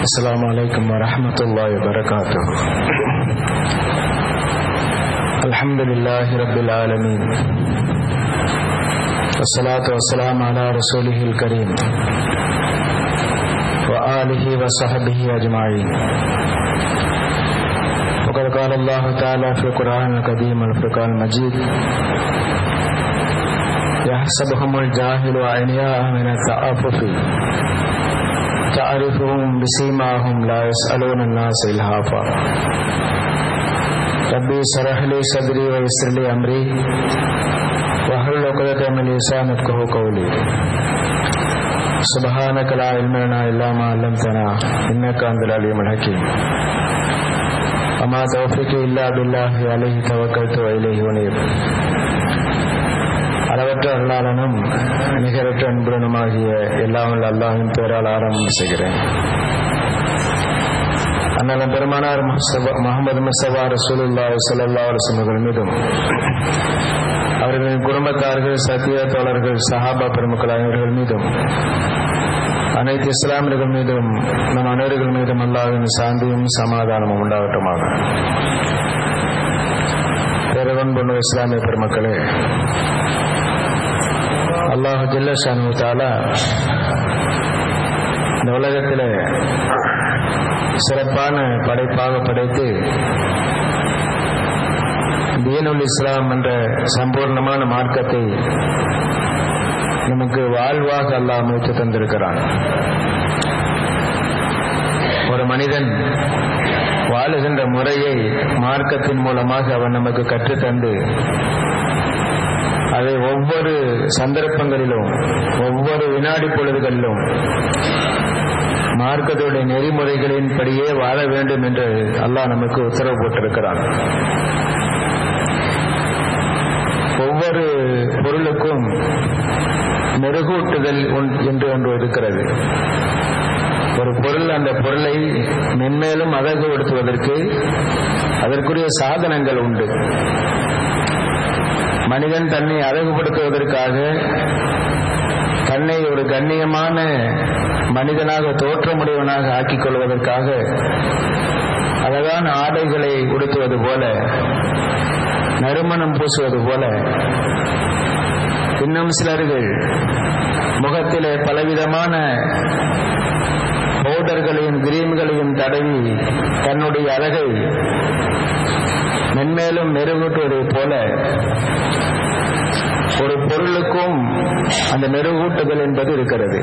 السلام عليكم ورحمة الله وبركاته الحمد لله رب العالمين والصلاة والسلام على رسوله الكريم وآله وصحبه أجمعين وقد قال الله تعالى في القرآن القديم والفرقان المجيد يحسبهم الجاهل أغنياء من التعفف تعرفهم بسيماهم لا يسألون الناس إلهافا ربي اشرح لي صدري ويسر لي أمري واحلل عقدة من لساني يفقهوا قولي سبحانك لا علم لنا إلا ما علمتنا إنك أنت العليم الحكيم وما توفيقي إلا بالله عليه توكلت وإليه أنيب அளவற்ற அருளாளனும் நிகரற்ற அன்புடனுமாகிய எல்லாம் உள்ள அல்லாஹின் பேரால் ஆரம்பம் செய்கிறேன் அண்ணன் பெருமானார் முகமது முஸ்தபா ரசூலுல்லா சல்லா அலுவலர்கள் மீதும் அவர்களின் குடும்பத்தார்கள் சத்திய தோழர்கள் சஹாபா பெருமக்கள் ஆகியவர்கள் மீதும் அனைத்து இஸ்லாமியர்கள் மீதும் நம் அனைவர்கள் மீதும் அல்லாவின் சாந்தியும் சமாதானமும் உண்டாகட்டுமாக பேரவன் பொண்ணு இஸ்லாமிய பெருமக்களே அல்லாஹு ஜில்லஷானு தாலா இந்த உலகத்தில் சிறப்பான படைப்பாக படைத்து தீனுல் இஸ்லாம் என்ற சம்பூர்ணமான மார்க்கத்தை நமக்கு வாழ்வாக அல்லாஹ் அமைத்து தந்திருக்கிறான் ஒரு மனிதன் வாழுகின்ற முறையை மார்க்கத்தின் மூலமாக அவன் நமக்கு கற்றுத்தந்து அதை ஒவ்வொரு சந்தர்ப்பங்களிலும் ஒவ்வொரு வினாடி பொழுதுகளிலும் மார்க்கத்துடைய நெறிமுறைகளின் படியே வாழ வேண்டும் என்று அல்லாஹ் நமக்கு உத்தரவு போட்டிருக்கிறான் ஒவ்வொரு பொருளுக்கும் மெருகூட்டுதல் என்று ஒன்று இருக்கிறது ஒரு பொருள் அந்த பொருளை மென்மேலும் அழகுபடுத்துவதற்கு அதற்குரிய சாதனங்கள் உண்டு மனிதன் தன்னை அழகுபடுத்துவதற்காக தன்னை ஒரு கண்ணியமான மனிதனாக தோற்றமுடையவனாக ஆக்கிக் கொள்வதற்காக அழகான ஆடைகளை உடுத்துவது போல நறுமணம் பூசுவது போல இன்னும் சிலர்கள் முகத்திலே பலவிதமான பவுடர்களையும் கிரீம்களையும் தடவி தன்னுடைய அழகை மென்மேலும் மெருகூட்டுவதைப் போல ஒரு பொருளுக்கும் அந்த மெருகூட்டுதல் என்பது இருக்கிறது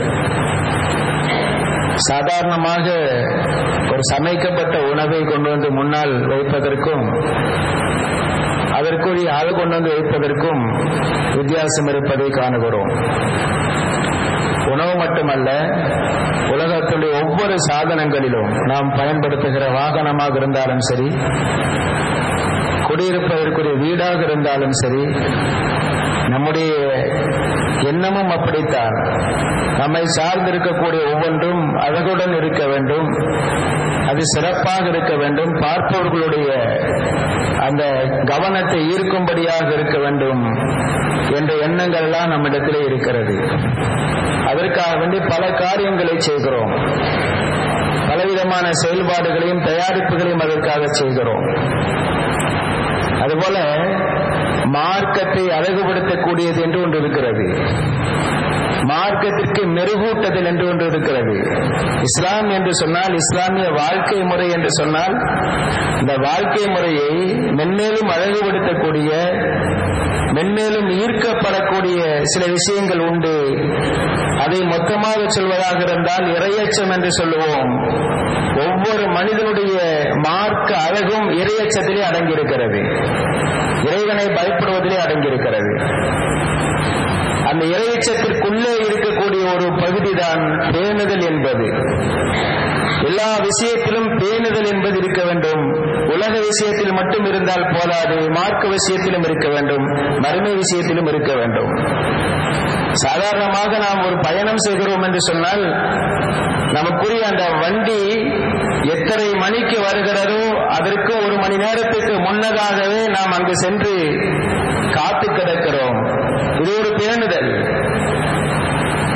சாதாரணமாக ஒரு சமைக்கப்பட்ட உணவை கொண்டு வந்து முன்னால் வைப்பதற்கும் அதற்குரிய ஆள் கொண்டு வந்து வைப்பதற்கும் வித்தியாசம் இருப்பதை காணுகிறோம் உணவு மட்டுமல்ல உலகத்துடைய ஒவ்வொரு சாதனங்களிலும் நாம் பயன்படுத்துகிற வாகனமாக இருந்தாலும் சரி குடியிருப்பதற்குரிய வீடாக இருந்தாலும் சரி நம்முடைய எண்ணமும் அப்படித்தான் நம்மை சார்ந்திருக்கக்கூடிய ஒவ்வொன்றும் அழகுடன் இருக்க வேண்டும் அது சிறப்பாக இருக்க வேண்டும் பார்ப்பவர்களுடைய அந்த கவனத்தை ஈர்க்கும்படியாக இருக்க வேண்டும் என்ற எண்ணங்கள் எல்லாம் நம்மிடத்திலே இருக்கிறது அதற்காக வேண்டி பல காரியங்களை செய்கிறோம் பலவிதமான செயல்பாடுகளையும் தயாரிப்புகளையும் அதற்காக செய்கிறோம் அதுபோல மார்க்கத்தை அழகுபடுத்தக்கூடியது என்று ஒன்று இருக்கிறது மார்க்கத்திற்கு மெருகூட்டுதல் என்று ஒன்று இருக்கிறது இஸ்லாம் என்று சொன்னால் இஸ்லாமிய வாழ்க்கை முறை என்று சொன்னால் இந்த வாழ்க்கை முறையை மென்மேலும் அழகுபடுத்தக்கூடிய மென்மேலும் ஈர்க்கப்படக்கூடிய சில விஷயங்கள் உண்டு அதை மொத்தமாக சொல்வதாக இருந்தால் இரையச்சம் என்று சொல்லுவோம் ஒவ்வொரு மனிதனுடைய மார்க்க அழகும் இரையச்சத்திலே அடங்கியிருக்கிறது இறைவனை பயப்படுவதிலே அடங்கியிருக்கிறது அந்த இறையச்சத்திற்குள்ளே இருக்கக்கூடிய ஒரு பகுதிதான் பேணுதல் என்பது எல்லா விஷயத்திலும் பேணுதல் என்பது இருக்க வேண்டும் உலக விஷயத்தில் மட்டும் இருந்தால் போதாது மார்க்க விஷயத்திலும் இருக்க வேண்டும் மறுமை விஷயத்திலும் இருக்க வேண்டும் சாதாரணமாக நாம் ஒரு பயணம் செய்கிறோம் என்று சொன்னால் நமக்குரிய அந்த வண்டி எத்தனை மணிக்கு வருகிறதோ அதற்கு ஒரு மணி நேரத்துக்கு முன்னதாகவே நாம் அங்கு சென்று காத்து கிடக்கிறோம் இது ஒரு பேணுதல் நம்ம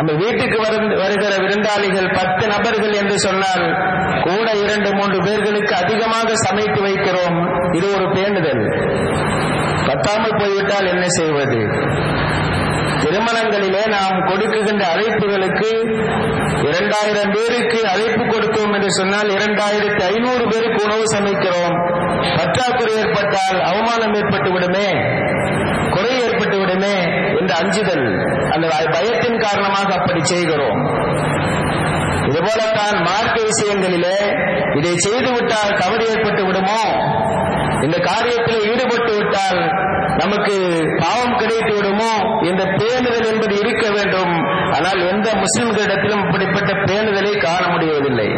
நம்ம வீட்டுக்கு வரு- வருகிற விருந்தாளிகள் பத்து நபர்கள் என்று சொன்னால் கூட இரண்டு மூன்று பேர்களுக்கு அதிகமாக சமைத்து வைக்கிறோம் இது ஒரு பேணுதல் பத்தாமல் போய்விட்டால் என்ன செய்வது திருமணங்களிலே நாம் கொடுக்குகின்ற அழைப்புகளுக்கு இரண்டாயிரம் பேருக்கு அழைப்பு கொடுத்தோம் என்று சொன்னால் இரண்டாயிரத்தி ஐநூறு பேருக்கு உணவு சமைக்கிறோம் பற்றாக்குறை ஏற்பட்டால் அவமானம் ஏற்பட்டு விடுமே குறை ஏற்பட்டு விடுமே என்று அஞ்சுதல் அந்த பயத்தின் காரணமாக அப்படி செய்கிறோம் இதுபோலத்தான் மார்க்க விஷயங்களிலே இதை செய்துவிட்டால் தவறு ஏற்பட்டு விடுமோ இந்த காரியத்தில் ஈடுபட்டு விட்டால் நமக்கு பாவம் கிடைத்து விடுமோ என்ற பேணுதல் என்பது இருக்க வேண்டும் ஆனால் எந்த முஸ்லிம்களிடத்திலும் இப்படிப்பட்ட பேணுதலை காண முடிவதில்லை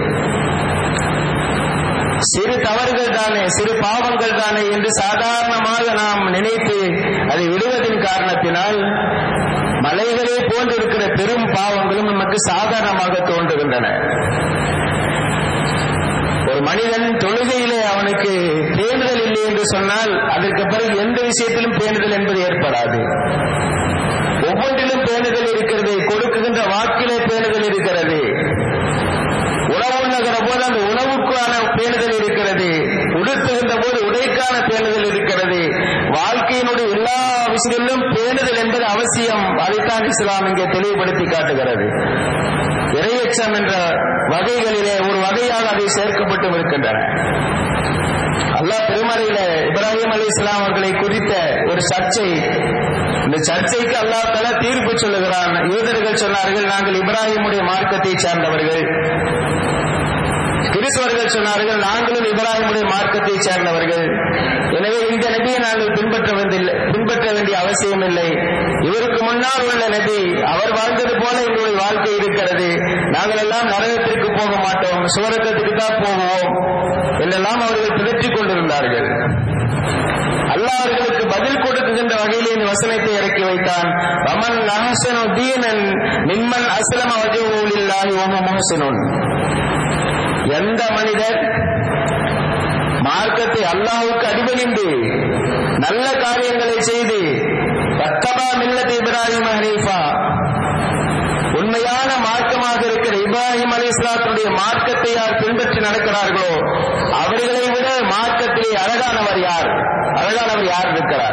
சிறு தவறுகள் தானே சிறு பாவங்கள் தானே என்று சாதாரணமாக நாம் நினைத்து அதை விடுவதின் காரணத்தினால் மலைகளே போன்றிருக்கிற பெரும் பாவங்களும் நமக்கு சாதாரணமாக தோன்றுகின்றன ஒரு மனிதன் தொழுகையிலே அவனுக்கு பேணுதல் இல்லை என்று சொன்னால் அதற்கு பிறகு எந்த விஷயத்திலும் பேணுதல் என்பது ஏற்படாது ஒவ்வொன்றிலும் பேணுதல் இருக்கிறது கொடுக்குகின்ற வாக்கிலே பேணுதல் இருக்கிறது உணவு உண்ணுகிற போது அந்த உணவுக்கான பேணுதல் இருக்கிறது உடுத்துகின்ற போது உடைக்கான பேணுதல் இருக்கிறது வாழ்க்கையினுடைய எல்லா விஷயங்களிலும் பேணுதல் என்பது அவசியம் அதைத்தான் இஸ்லாம் இங்கே தெளிவுபடுத்தி காட்டுகிறது இறையச்சம் என்ற வகைகளிலே ஒரு வகையாக அதை சேர்க்கப்பட்டு இருக்கின்றன அல்லாஹ் பெருமறையில இப்ராஹிம் அலி இஸ்லாம் அவர்களை குறித்த ஒரு சர்ச்சை இந்த சர்ச்சைக்கு அல்லாஹ் தலா தீர்ப்பு சொல்லுகிறான் யூதர்கள் சொன்னார்கள் நாங்கள் இப்ராஹிமுடைய மார்க்கத்தை சார்ந்தவர்கள் கிறிஸ்தவர்கள் சொன்னார்கள் நாங்களும் இப்ராஹிமுடைய மார்க்கத்தை சேர்ந்தவர்கள் எனவே இந்த நபியை நாங்கள் பின்பற்ற வேண்டிய பின்பற்ற வேண்டிய அவசியம் இல்லை இவருக்கு முன்னால் உள்ள நபி அவர் வாழ்ந்தது போல எங்களுடைய வாழ்க்கை இருக்கிறது நாங்கள் எல்லாம் நரகத்திற்கு போக மாட்டோம் சுவரக்கத்துக்கு தான் போவோம் என்றெல்லாம் அவர்கள் பிதற்றிக் கொண்டிருந்தார்கள் அல்லாஹ் அவர்களுக்கு பதில் கொடுக்குகின்ற வகையில் இந்த வசனத்தை இறக்கி வைத்தான் வமன் அஹசனு தீனன் மிம்மன் அஸ்லம வஜூலில்லாஹி வஹு முஹ்சினுன் எந்த மனிதர் மார்க்கத்தை அல்லாஹ்வுக்கு அடிபணிந்து நல்ல காரியங்களை செய்து தத்தபா மில்லத் இப்ராஹிம் ஹனீஃபா உண்மையான மார்க்கமாக இருக்கிற இப்ராஹிம் அலி இஸ்லாத்துடைய மார்க்கத்தை யார் பின்பற்றி நடக்கிறார்களோ அவர்களை விட மார்க்கத்திலே அழகானவர் யார் அழகானவர் யார் இருக்கிறார்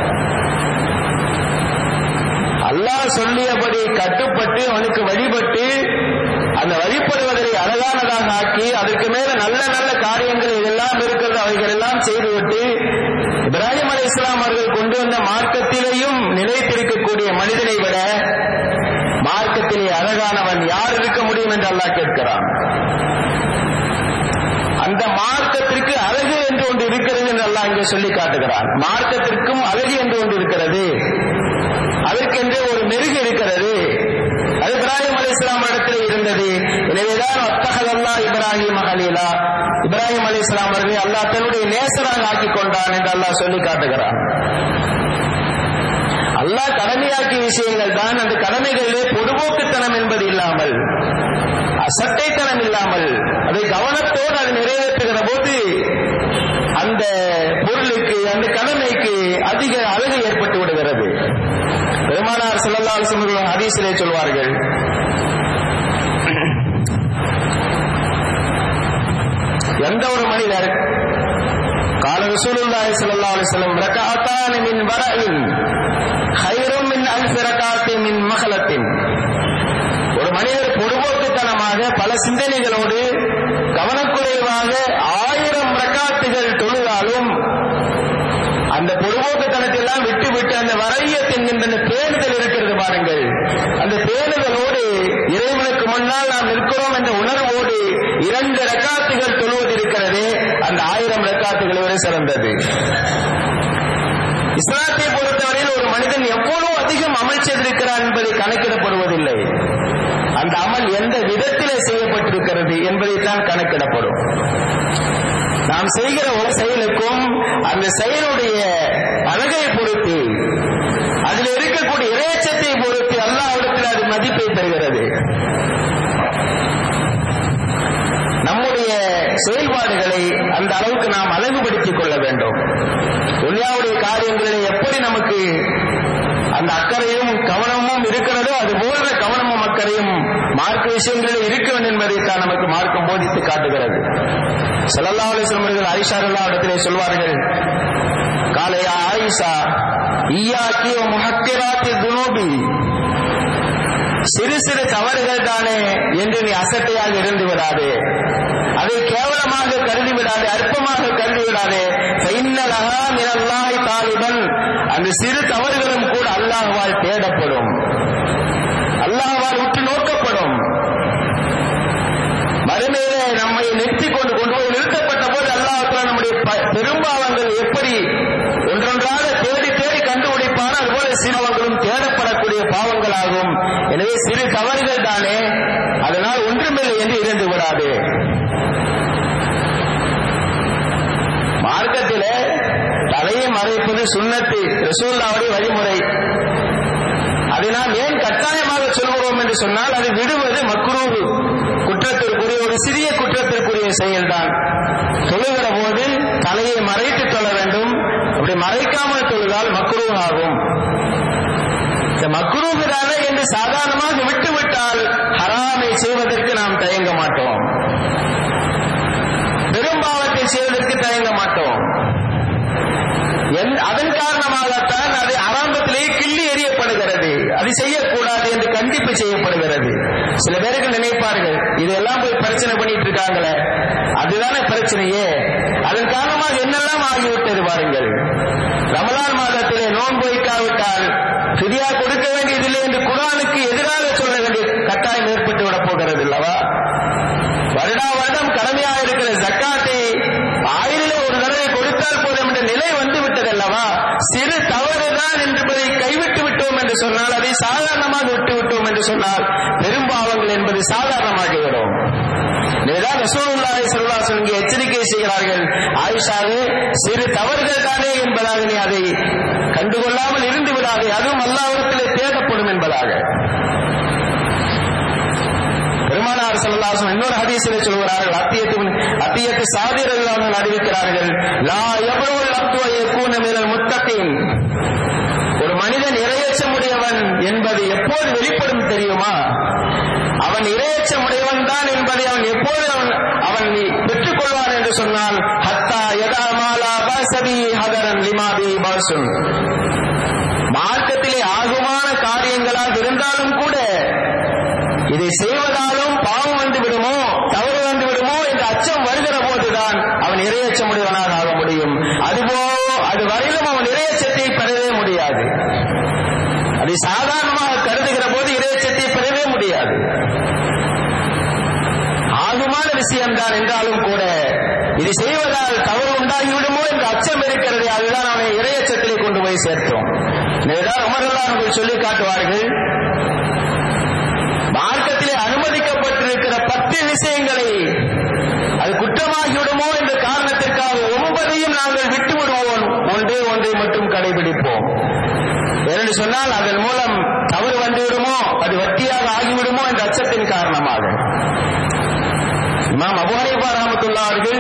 அல்லாஹ் சொல்லியபடி கட்டுப்பட்டு அவனுக்கு வழிபட்டு அந்த வழிபடுவதை அழகானதாக ஆக்கி அதற்கு மேல நல்ல நல்ல காரியங்கள் இதெல்லாம் இருக்கிறது அவைகள் எல்லாம் செய்துவிட்டு இப்ராஹிம் அலி இஸ்லாம் அவர்கள் கொண்டு வந்த மார்க்கத்திலேயும் நிலைத்திருக்கக்கூடிய மனிதனை விட மார்க்கத்திலே அழகானவன் யார் இருக்க முடியும் என்று அல்லாஹ் கேட்கிறான் அந்த மார்க்கத்திற்கு அழகு என்று ஒன்று இருக்கிறது என்று அல்லாஹ் இங்கே சொல்லி காட்டுகிறான் மார்க்கத்திற்கும் அழகு என்று ஒன்று இருக்கிறது அதற்கென்று ஒரு மெருகு இருக்கிறது அது இப்ராஹிம் அலி இஸ்லாம் இடத்தில் இருந்தது எனவேதான் அத்தகதல்லா இப்ராஹிம் அலீலா இப்ராஹிம் அலி இஸ்லாம் அவர்களை அல்லாஹ் தன்னுடைய நேசராக ஆக்கிக் கொண்டான் என்று அல்லாஹ் சொல்லி காட்டுகிறான் அல்லாஹ் கடமையாக்கிய விஷயங்கள் தான் அந்த கடமைகளிலே பொதுபோக்குத்தனம் என்பது இல்லாமல் அசட்டைத்தனம் இல்லாமல் அதை கவனத்தோடு அது நிறைவேற்றுகிற போது அந்த பொருளுக்கு அந்த கடமைக்கு அதிக அழகு ஏற்பட்டு விடுகிறது பெருமானார் ஸல்லல்லாஹு அலைஹி வஸல்லம் ஹதீஸிலே சொல்வார்கள் எந்த ஒரு மனிதர் கால ரசூலுல்லாஹி ஸல்லல்லாஹு அலைஹி வஸல்லம் ரகஅத்தான் மின் வரஇன் ஹைரும் மின் அல்ஃப் ரகாத்தின் மின் மஹலத்தின் ஒரு மனிதர் பொதுபோக்குத்தனமாக பல சிந்தனைகளோடு கவனக்குறைவாக ஆயிரம் ரக்காத்துகள் தொழுதாலும் அந்த பொதுபோக்குத்தனத்தெல்லாம் விட்டு விட்டு அந்த வரையத் என்கின்ற அந்த பேணுதல் இருக்கிறது பாருங்கள் அந்த பேணுதலோடு இறைவனுக்கு முன்னால் நாம் நிற்கிறோம் என்ற உணர்வோடு இரண்டு ரக்காத்துகள் தொழுவது இருக்கிறது அந்த ஆயிரம் ரக்காத்துகளை விட சிறந்தது இஸ்லாத்தை பொறுத்தவரையில் ஒரு மனிதன் எவ்வளவு அதிகம் அமல் செய்திருக்கிறார் என்பதை கணக்கிடப்படுவதில்லை அந்த அமல் எந்த விதத்திலே செய்யப்பட்டிருக்கிறது என்பதைத்தான் கணக்கிடப்படும் நாம் செய்கிற ஒரு செயலுக்கும் அந்த செயலுடைய அழகை பொறுத்து அதில் இருக்கக்கூடிய இறைச்சத்தை பொறுத்து அல்லாஹ்விடத்தில் அது மதிப்பை பெறுகிறது நம்முடைய செயல்பாடுகளை அந்த அளவுக்கு நாம் அழகுபடுத்திக் கொள்ள வேண்டும் துன்யாவுடைய காரியங்களில் எப்படி நமக்கு அந்த அக்கறையும் கவனமும் இருக்கிறதோ அது போன்ற கவனமும் அக்கறையும் மார்க்க விஷயங்களில் இருக்க வேண்டும் என்பதைத்தான் நமக்கு மார்க்கம் போதித்து காட்டுகிறது ஸல்லல்லாஹு அலைஹி வஸல்லம் அவர்கள் ஆயிஷா ரலியல்லாஹு இடத்திலே சொல்வார்கள் காலையா ஆயிஷா ஈயாக்கி வ முஹக்கிராத்தி துனூபி சிறு சிறு தவறுகள் தானே என்று நீ அசட்டையாக இருந்து விடாதே அதை கேவலமாக கருதி விடாதே அற்பமாக கருதி விடாதே ஃபைன்னலஹா மினல்லாஹி தாலிபன் அந்த சிறு தவறுகளும் கூட அல்லாஹ்வால் தேடப்படும் அல்லாஹ்வால் உற்று நோக்கப்படும் மறுமையிலே நம்மை நிறுத்தி கொண்டு கொண்டு போய் நிறுத்தப்பட்ட போது அல்லாஹ் நம்முடைய ப- பெரும்பாவங்கள் எப்படி ஒன்றொன்றாக தேடி தேடி கண்டுபிடிப்பானோ அதுபோல சிறுவங்களும் தேடப்படக்கூடிய பாவங்களாகும் எனவே சிறு தவறுகள் தானே அதனால் ஒன்றுமில்லை என்று இருந்து விடாது மார்க்கத்திலே தலையை மறைப்பது சுண்ணத்து ரசூல்லாவுடைய வழிமுறை அதை நாம் ஏன் கட்டாயமாக சொல்கிறோம் என்று சொன்னால் அது விடுவது மக்ரூவு குற்றத்திற்குரிய ஒரு சிறிய குற்றத்திற்குரிய செயல்தான் தொழுகிற போது தலையை மறைத்து தொழ வேண்டும் அப்படி மறைக்காமல் தொழுதால் மக்ரூ ஆகும் இந்த மக்ரூவு தானே என்று சாதாரணமாக விட்டுவிட்டால் ஹராமை செய்வதற்கு நாம் தயங்க மாட்டோம் பெரும்பாவத்தை செய்வதற்கு தயங்க மாட்டோம் என்- அதன் காரணமாகத்தான் அது ஆரம்பத்திலேயே கிள்ளி எறியப்படுகிறது அது செய்யக்கூடாது என்று கண்டிப்பு செய்யப்படுகிறது சில பேருக்கு நினைப்பார்கள் இதெல்லாம் போய் பிரச்சனை பண்ணிட்டு இருக்காங்களே அதுதானே பிரச்சனையே அதன் காரணமாக என்னெல்லாம் ஆகிவிட்டது பாருங்கள் ரமலான் மாதத்திலே நோன்பு வைக்காவிட்டால் ஃபிதியா கொடுக்க வேண்டியதில்லை என்று குரானுக்கு எதிராக சொல்ல வேண்டிய கட்டாயம் ஏற்பட்டு விடப் போகிறது அல்லவா வருடா வருடம் கடமையாக இருக்கிற ஜக்காத்தை ஆயிரிலே ஒரு தடவை கொடுத்தால் போதும் என்ற நிலை வந்து விட்டது அல்லவா சிறு தவறுதான் என்பதை கைவிட்டு விட்டோம் என்று சொன்னால் அதை சாதாரணமாக விட்டு விட்டோம் என்று சொன்னால் பெரும்பாவங்கள் என்பது சாதாரணமாகிவிடும் இதுதான் ரசூலுல்லாஹி ஸல்லல்லாஹு அலைஹி வஸல்லம் எச்சரிக்கை செய்கிறார்கள் ஆயிஷாவே சிறு தவறுகள் தானே என்பதாக நீ அதை கண்டுகொள்ளாமல் இருந்து விடாதே அதுவும் அல்லாஹ்விடத்திலே தேடப்படும் என்பதாக பெருமானார் ஸல்லல்லாஹு இன்னொரு ஹதீஸிலே சொல்கிறார்கள் அத்தியத்து அத்தியத்து சாதிரல்லாமல் அறிவிக்கிறார்கள் லா யபுல் அப்து யகூன மினல் முத்தகீன் ஒரு மனிதன் இரையச்சமுடையவன் என்பது எப்போது வெளிப்படும் தெரியுமா அவன் இரையச்சமுடையவன் தான் என்பதை அவன் எப்போது அவன் அவன் பெற்றுக் கொள்வான் என்று சொன்னால் ஹத்தா யதா மாலா பாசபி ஹதரன் லிமாபி பாசுன் மார்க்கத்திலே ஆகுமான காரியங்களாக இருந்தாலும் கூட இதை செய்வதாலும் பாவம் வந்து விடுமோ தவறு வந்து விடுமோ என்ற அச்சம் வருகிற போதுதான் அவன் இரையச்சமுடையவனாக ஆக முடியும் அதுபோ அது வரையிலும் அவன் இரையச்சத்தை பெறவே முடியாது அதை சாதாரணமாக கருதுகிற போது இரையச்சத்தை பெறவே முடியாது ஆகுமான விஷயம்தான் என்றாலும் கூட இது செய்வதால் தவறு உண்டாகி விடுமோ என்ற அச்சம் இருக்கிறது அதுதான் அவனை இரையச்சத்திலே கொண்டு போய் சேர்த்தோம் இதுதான் உமரல்லார்கள் சொல்லி காட்டுவார்கள் மார்க்கத்திலே அனுமதிக்கப்பட்டிருக்கிற பத்து விஷயங்களை அது குற்றமாகிவிடுமோ என்ற காரணத்திற்காக ஒன்பதையும் நாங்கள் விட்டு விடுவோம் ஒன்றே ஒன்றை மட்டும் கடைபிடிப்போம் என்று சொன்னால் அதன் மூலம் தவறு வந்துவிடுமோ அது வட்டியாக ஆகிவிடுமோ என்ற அச்சத்தின் காரணமாக இமாம் அபு ஹனீஃபா ரஹ்மத்துல்லாஹி அவர்கள்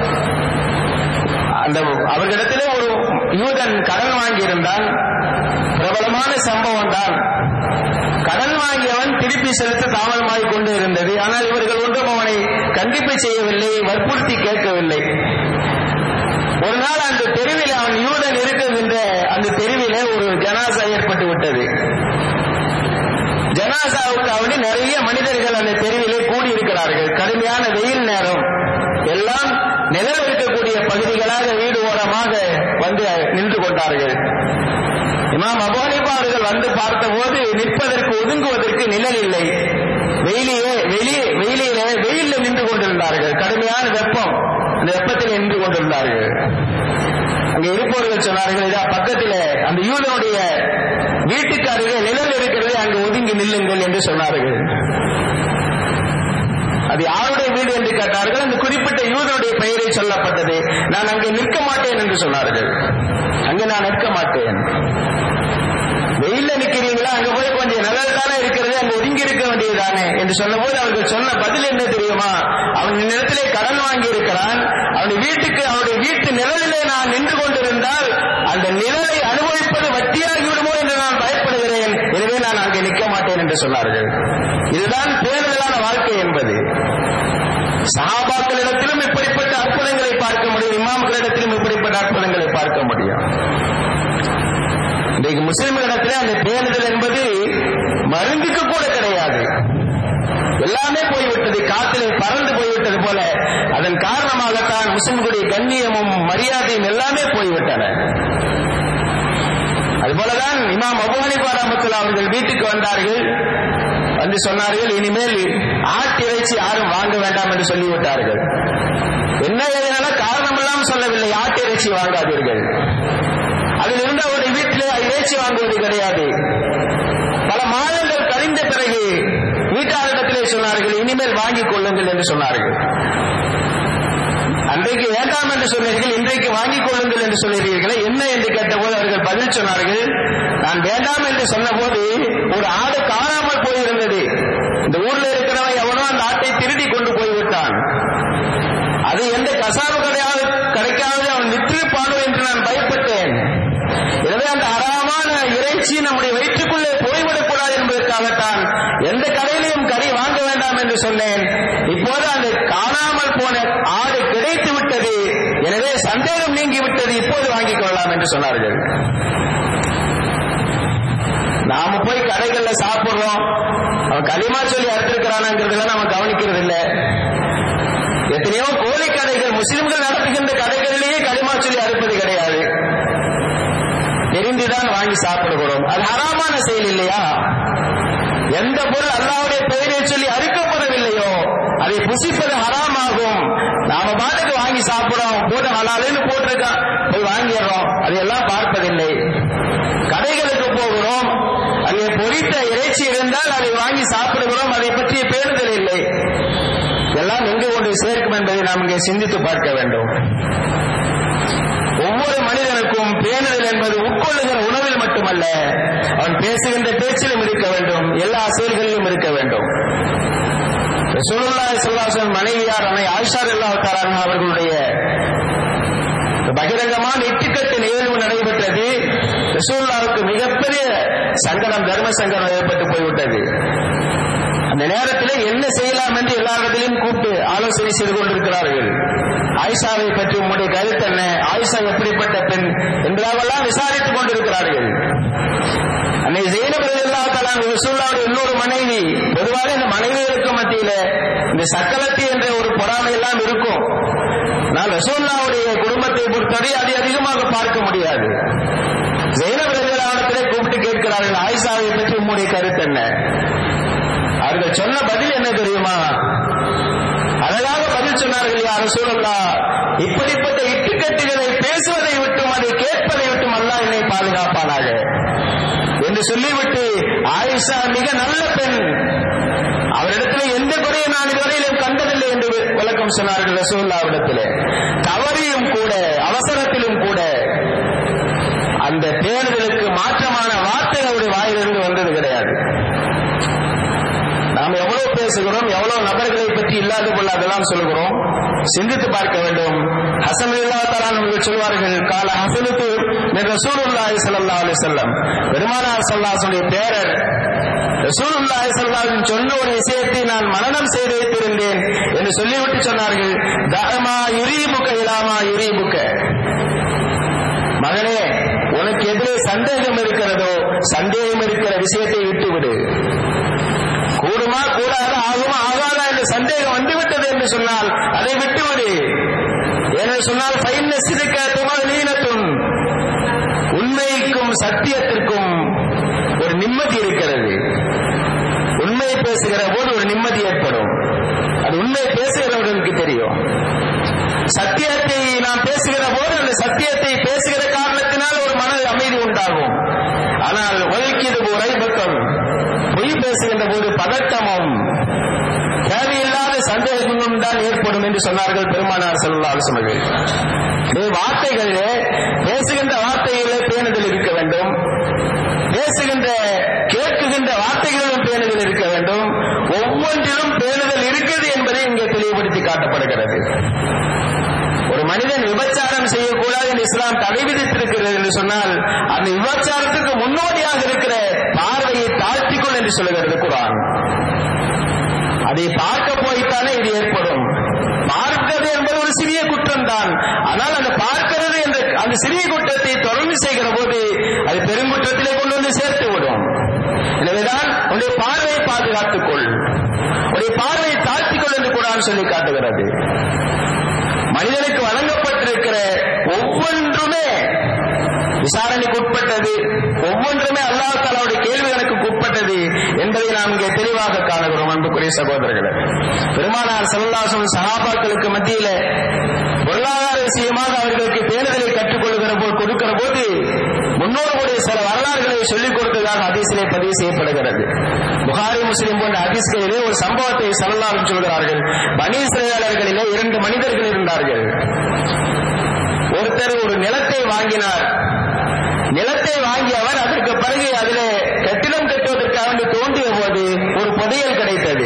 அந்த அவர்களிடத்திலே ஒரு யூதன் கடன் வாங்கியிருந்தான் பிரபலமான சம்பவம் தான் கடன் வாங்கியவன் திருப்பி செலுத்த தாமதமாகிக் கொண்டு இருந்தது ஆனால் இவர்கள் ஒன்றும் அவனை கண்டிப்பு செய்யவில்லை வற்புறுத்தி கேட்கவில்லை ஒரு நாள் அந்த தெருவில் அவன் யூதன் இருக்குகின்ற அந்த தெருவிலே ஒரு ஜனாசா ஏற்பட்டு விட்டது ஜனாசாவுக்கு அவனி நிறைய மனிதர்கள் அந்த தெருவிலே கூடியிருக்கிறார்கள் கடுமையான வெயில் நேரம் எல்லாம் நிழல் இருக்கக்கூடிய பகுதிகளாக வீடு ஓரமாக வந்து நின்று கொண்டார்கள் இமாம் அபு ஹனீஃபா அவர்கள் வந்து பார்த்தபோது நிற்பதற்கு ஒதுங்குவதற்கு நிழல் இல்லை வெயிலிலே வெளியே வெயிலிலே வெயில்ல நின்று கொண்டிருந்தார்கள் கடுமையான வெப்பம் அந்த வெப்பத்தில் நின்று கொண்டிருந்தார்கள் அங்கே இருப்பவர்கள் சொன்னார்கள் இதா பக்கத்திலே அந்த யூதனுடைய வீட்டுக்கு அருகே நிழல் இருக்கிறது அங்கு ஒதுங்கி நில்லுங்கள் என்று சொன்னார்கள் அது யாருடைய வீடு என்று கேட்டார்கள் அந்த குறிப்பிட்ட யூதனுடைய பெயரை சொல்லப்பட்டது நான் அங்கே நிற்க மாட்டேன் என்று சொன்னார்கள் அங்கே நான் நிற்க மாட்டேன் வெயில்ல நிக்கிறீங்களா அங்க போய் கொஞ்சம் நிழல் தானே இருக்கிறது அங்க ஒதுங்கி இருக்க வேண்டியதுதானே என்று சொன்னபோது அவர்கள் சொன்ன பதில் என்ன தெரியுமா அவன் நிலத்திலே கடன் வாங்கி இருக்கிறான் அவனுடைய வீட்டுக்கு அவனுடைய வீட்டு நிழலிலே நான் நின்று கொண்டிருந்தால் அந்த நிழலை அனுபவி அனுபவிப்பது வட்டியாகி விடுமோ என்று நான் பயப்படுகிறேன் எனவே நான் அங்கே நிற்க மாட்டேன் என்று சொன்னார்கள் இதுதான் பேருதலான வாழ்க்கை என்பது சஹாபாக்களிடத்திலும் இப்படிப்பட்ட அற்புதங்களை பார்க்க முடியும் இமாம்களிடத்திலும் இப்படிப்பட்ட அற்புதங்களை பார்க்க முடியும் இன்றைக்கு முஸ்லிம்களிடத்திலே அந்த பேணுதல் என்பது மருந்துக்கு கூட கிடையாது எல்லாமே போய்விட்டது காத்திலே பறந்து போய்விட்டது போல அதன் காரணமாகத்தான் முஸ்லிம்களுடைய கண்ணியமும் மரியாதையும் எல்லாமே போய்விட்டன அதுபோலதான் இமாம் அபு ஹனிஃபா ரஹ்மத்துல்லாஹி அவர்கள் வீட்டுக்கு வந்தார்கள் வந்து சொன்னார்கள் இனிமேல் ஆட்டு இறைச்சி யாரும் வாங்க வேண்டாம் என்று சொல்லிவிட்டார்கள் என்ன எதனால காரணம் எல்லாம் சொல்லவில்லை ஆட்டு இறைச்சி வாங்காதீர்கள் அதிலிருந்து அவருடைய வீட்டிலே இறைச்சி வாங்குவது கிடையாது பல மாதங்கள் கழிந்த பிறகு வீட்டாரிடத்திலே சொன்னார்கள் இனிமேல் வாங்கிக் கொள்ளுங்கள் என்று சொன்னார்கள் அன்றைக்கு வேண்டாம் என்று சொன்னீர்கள் இன்றைக்கு வாங்கிக் கொள்ளுங்கள் என்று சொல்கிறீர்களே என்ன என்று கேட்டபோது அவர்கள் பதில் சொன்னார்கள் நான் வேண்டாம் என்று சொன்னபோது ஒரு ஆடு காணாமல் போயிருந்தது இந்த ஊர்ல இருக்கிறவன் எவனோ அந்த ஆட்டை திருடி கொண்டு போய்விட்டான் அது எந்த கசாபு கடையாவது கிடைக்காது அவன் விற்றிருப்பானோ என்று நான் பயப்பட்டேன் எனவே அந்த அறமான இறைச்சி நம்முடைய வயிற்றுக்குள்ளே போய்விடக்கூடாது என்பதற்காகத்தான் எந்த கடையிலையும் கறி வாங்க வேண்டாம் என்று சொன்னேன் இப்போது அந்த காணாமல் போன ஆடு கிடைத்து விட்டது எனவே சந்தேகம் நீங்கி விட்டது இப்போது வாங்கிக் கொள்ளலாம் என்று சொன்னார்கள் நாம போய் கடைகள்ல சாப்பிடுறோம் அவன் களிமா சொல்லி அறுத்திருக்கிறானாங்கிறதுல நம்ம கவனிக்கிறது இல்ல எத்தனையோ கோழி கடைகள் முஸ்லிம்கள் நடத்துகின்ற கடைகளிலேயே களிமா சொல்லி அறுப்பது கிடையாது தெரிந்துதான் வாங்கி சாப்பிடுகிறோம் அது ஹராமான செயல் இல்லையா எந்த பொருள் அல்லாவுடைய பெயரை சொல்லி அறுக்கப்படவில்லையோ அதை புசிப்பது ஹராமாகும் நாம பாட்டுக்கு வாங்கி சாப்பிடுறோம் போட்டு ஹலாலுன்னு போட்டிருக்கான் போய் வாங்கிடுறோம் அதையெல்லாம் பார்ப்பதில்லை கடைகளுக்கு போகிறோம் அங்கே பொரித்த இறைச்சி இருந்தால் அதை வாங்கி சாப்பிடுகிறோம் அதை பற்றிய பேணுதல் இல்லை எல்லாம் எங்கு கொண்டு சேர்க்கும் என்பதை நாம் இங்கே சிந்தித்து பார்க்க வேண்டும் ஒவ்வொரு மனிதனுக்கும் பேணுதல் என்பது உட்கொள்ளுகிற உணவில் மட்டுமல்ல அவன் பேசுகின்ற பேச்சிலும் இருக்க வேண்டும் எல்லா செயல்களிலும் இருக்க வேண்டும் ரசூலுல்லாஹி ஸல்லல்லாஹு மனைவியார் அன்னை ஆயிஷா ரலியல்லாஹு அவர்களுடைய பகிரங்கமான இட்டுக்கட்டு நிகழ்வு நடைபெற்றது ரசூல்லாவுக்கு மிகப்பெரிய சங்கடம் தர்ம சங்கடம் ஏற்பட்டு போய்விட்டது அந்த நேரத்தில் என்ன செய்யலாம் என்று எல்லாரிடத்திலும் கூப்பிட்டு ஆலோசனை செய்து கொண்டிருக்கிறார்கள் ஆயிஷாவை பற்றி உங்களுடைய கருத்து என்ன ஆயிஷா எப்படிப்பட்ட பெண் என்பதாவெல்லாம் விசாரித்துக் கொண்டிருக்கிறார்கள் அன்னை ஜெயினப் ரலியல்லாஹு ரசூல்லாவுடைய இன்னொரு மனைவி பொதுவாக இந்த மனைவிகளுக்கு மத்தியில இந்த சக்கலத்தி என்ற ஒரு பொறாமை எல்லாம் இருக்கும் நான் ரசூல்லாவுடைய குடும்பத்தை பொறுத்தவரை அதை அதிகமாக பார்க்க முடியாது ஜெயினப் ரலியல்லாஹு கூப்பிட்டு கேட்கிறார்கள் ஆயிஷாவை பற்றி உங்களுடைய கருத்து என்ன அவர்கள் சொன்ன பதில் என்ன தெரியுமா அழகாக பதில் சொன்னார்கள் யார் சூழல்லா இப்படிப்பட்ட இட்டுக்கட்டுகளை பேசுவதை விட்டும் அதை கேட்பதை விட்டும் அல்லா என்னை பாதுகாப்பானாக என்று சொல்லிவிட்டு ஆயிஷா மிக நல்ல பெண் அவரிடத்தில் எந்த குறையை நான் இதுவரையிலும் கண்டதில்லை என்று விளக்கம் சொன்னார்கள் ரசூல்லாவிடத்திலே தவறியும் கூட அவசரத்திலும் கூட அந்த பேணுதலுக்கு மாற்றமான வார்த்தை அவருடைய வாயிலிருந்து வந்தது கிடையாது நாம் எவ்வளவு பேசுகிறோம் எவ்வளவு நபர்களை பற்றி இல்லாத கொள்ளாதெல்லாம் சொல்கிறோம் சிந்தித்து பார்க்க வேண்டும் ஹசன் இல்லா தலான் சொல்வார்கள் கால ஹசனுக்கு ரசூலுல்லாஹி ஸல்லல்லாஹு அலைஹி வஸல்லம் பெருமானார் ஸல்லல்லாஹு பேரர் ரசூலுல்லாஹி ஸல்லல்லாஹு சொன்ன ஒரு விஷயத்தை நான் மனனம் செய்து வைத்திருந்தேன் என்று சொல்லிவிட்டு சொன்னார்கள் தஹமா யுரீபுக்க இலாமா யுரீபுக்க மகனே உனக்கு எதிரே சந்தேகம் இருக்கிறதோ சந்தேகம் இருக்கிற விஷயத்தை விட்டுவிடு கூடுமா கூடாது ஆகுமா ஆகாதா என்ற சந்தேகம் வந்துவிட்டது என்று சொன்னால் அதை விட்டுவிடு ஏனென்று சொன்னால் பைன்ன சிறுக்க துமல் நீனத்தும் உண்மைக்கும் சத்தியத்திற்கும் ஒரு நிம்மதி இருக்கிறது உண்மை பேசுகிற போது ஒரு நிம்மதி ஏற்படும் அது உண்மை பேசுகிறவர்களுக்கு தெரியும் சத்தியத்தை நாம் பேசுகிற போது அந்த சத்தியத்தை பேசுகிற காரணத்தினால் ஒரு மன அமைதி உண்டாகும் ஆனால் ஒழுக்கியது போரை பக்கம் பொய் பேசுகின்ற போது பதட்டமும் தேவையில்லாத சந்தேகங்களும் தான் ஏற்படும் என்று சொன்னார்கள் பெருமானார் செல்லால் சொன்னர்கள் வார்த்தைகளிலே பேசுகின்ற வார்த்தைகளிலே பேணுதல் இருக்க வேண்டும் பேசுகின்ற கேட்குகின்ற வார்த்தைகளிலும் பேணுதல் இருக்க வேண்டும் ஒவ்வொன்றிலும் பேணுதல் இருக்கிறது என்பதை இங்கே தெளிவுபடுத்தி காட்டப்படுகிறது ஒரு மனிதன் விபச்சாரம் செய்யக்கூடாது என்று இஸ்லாம் தடை விதித்திருக்கிறது என்று சொன்னால் அந்த விபச்சாரத்துக்கு முன்னோடியாக இருக்கிற பார்வையை தாழ்த்திக்கொள் என்று சொல்லுகிறது குரான் அதை பார்க்க போய்த்தானே இது ஏற்படும் பார்க்கிறது என்பது ஒரு சிறிய குற்றம் தான் ஆனால் அந்த பார்க்கிறது என்ற அந்த சிறிய குற்றத்தை தொடர்ந்து செய்கிற போது அது பெருங்குற்றத்திலே கொண்டு வந்து சேர்த்து விடும் எனவேதான் உன்னுடைய பார்வையை பாதுகாத்துக் கொள் உன்னுடைய பார்வையை தாழ்த்திக் கொள் என்று குரான் சொல்லி காட்டுகிறது மனிதனுக்கு வழங்கப்பட்டிருக்கிற ஒவ்வொன்றுமே விசாரணைக்கு உட்பட்டது ஒவ்வொன்றுமே அல்லாஹ் தாலாவுடைய கேள்விகளுக்கு உட்பட்டது என்பதை நாம் இங்கே தெளிவாக காணுகிறோம் அன்புக்குரிய சகோதரர்களே பெருமானார் செல்லாசம் சகாபாக்களுக்கு மத்தியில பொருளாதார விஷயமாக அவர்களுக்கு பேணுதலை கற்றுக்கொள்கிற போது கொடுக்கிற போது முன்னோர்களுடைய சில வரலாறுகளை சொல்லிக் கொடுத்ததாக அதிசிலே பதிவு செய்யப்படுகிறது புகாரி முஸ்லிம் போன்ற அதிஸ்களிலே ஒரு சம்பவத்தை சல்லாலும் சொல்கிறார்கள் பனீசிரையாளர்களிலே இரண்டு மனிதர்கள் இருந்தார்கள் ஒருத்தர் ஒரு நிலத்தை வாங்கினார் நிலத்தை வாங்கியவர் அதற்கு பிறகு அதிலே கட்டிடம் கட்டுவதற்காக வேண்டி தோண்டிய போது ஒரு புதையல் கிடைத்தது